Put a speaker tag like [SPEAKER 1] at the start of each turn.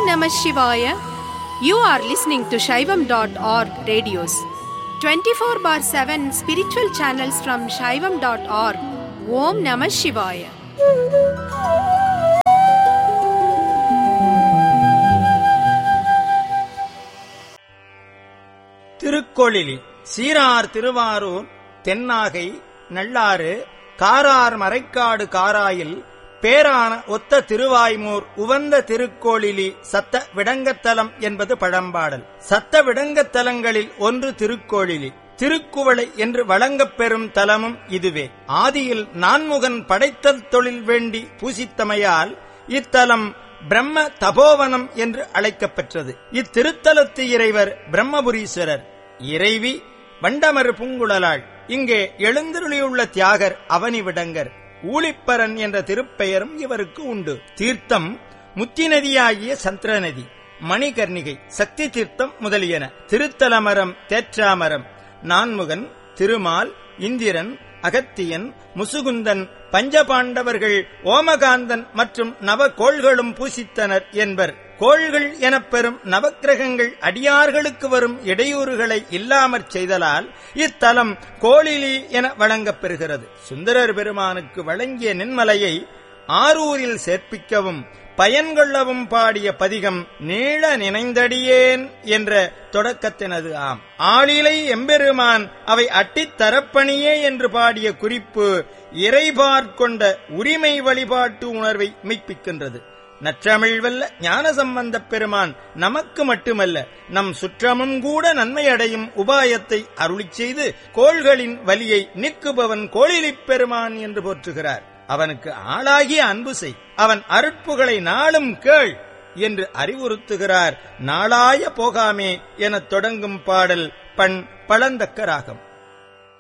[SPEAKER 1] Namah Shivaya. You are listening to Shaivam.org radios. 24 bar 7 spiritual channels from Shaivam.org. Om Namah Shivaya.
[SPEAKER 2] Thirukkolili சீரார் திருவாரூர் தென்னாகை நல்லாறு காரார் மறைக்காடு காராயில் பேரான ஒத்த திருவாய்மூர் உவந்த திருக்கோளிலி சத்த விடங்கத்தலம் என்பது பழம்பாடல் சத்த விடங்கத்தலங்களில் ஒன்று திருக்கோளிலி திருக்குவளை என்று வழங்கப் பெறும் தலமும் இதுவே ஆதியில் நான்முகன் படைத்தல் தொழில் வேண்டி பூசித்தமையால் இத்தலம் பிரம்ம தபோவனம் என்று அழைக்கப்பெற்றது இத்திருத்தலத்து இறைவர் பிரம்மபுரீஸ்வரர் இறைவி வண்டமர் பூங்குழலாள் இங்கே எழுந்தருளியுள்ள தியாகர் அவனி விடங்கர் ஊழிப்பரன் என்ற திருப்பெயரும் இவருக்கு உண்டு தீர்த்தம் முத்தி நதியாகிய சந்திர நதி மணிகர்ணிகை சக்தி தீர்த்தம் முதலியன திருத்தலமரம் தேற்றாமரம் நான்முகன் திருமால் இந்திரன் அகத்தியன் முசுகுந்தன் பஞ்சபாண்டவர்கள் ஓமகாந்தன் மற்றும் நவகோள்களும் பூசித்தனர் என்பர் கோள்கள் எனப்பெறும் நவக்கிரகங்கள் அடியார்களுக்கு வரும் இடையூறுகளை இல்லாமற் செய்தலால் இத்தலம் கோளிலி என வழங்கப் பெறுகிறது சுந்தரர் பெருமானுக்கு வழங்கிய நின்மலையை ஆரூரில் சேர்ப்பிக்கவும் பயன்கொள்ளவும் பாடிய பதிகம் நீள நினைந்தடியேன் என்ற தொடக்கத்தினது ஆம் ஆளிலை எம்பெருமான் அவை அட்டித் தரப்பணியே என்று பாடிய குறிப்பு இறைபார்க்கொண்ட உரிமை வழிபாட்டு உணர்வை மெய்ப்பிக்கின்றது நற்றமிழ் வல்ல ஞானசம்பந்தப் பெருமான் நமக்கு மட்டுமல்ல நம் சுற்றமும் கூட நன்மை அடையும் உபாயத்தை அருளிச் செய்து கோள்களின் வலியை நீக்குபவன் கோளிலிப் பெருமான் என்று போற்றுகிறார் அவனுக்கு ஆளாகிய அன்பு செய் அவன் அருட்புகளை நாளும் கேள் என்று அறிவுறுத்துகிறார் நாளாய போகாமே எனத் தொடங்கும் பாடல் பண் பழந்தக்க ராகம்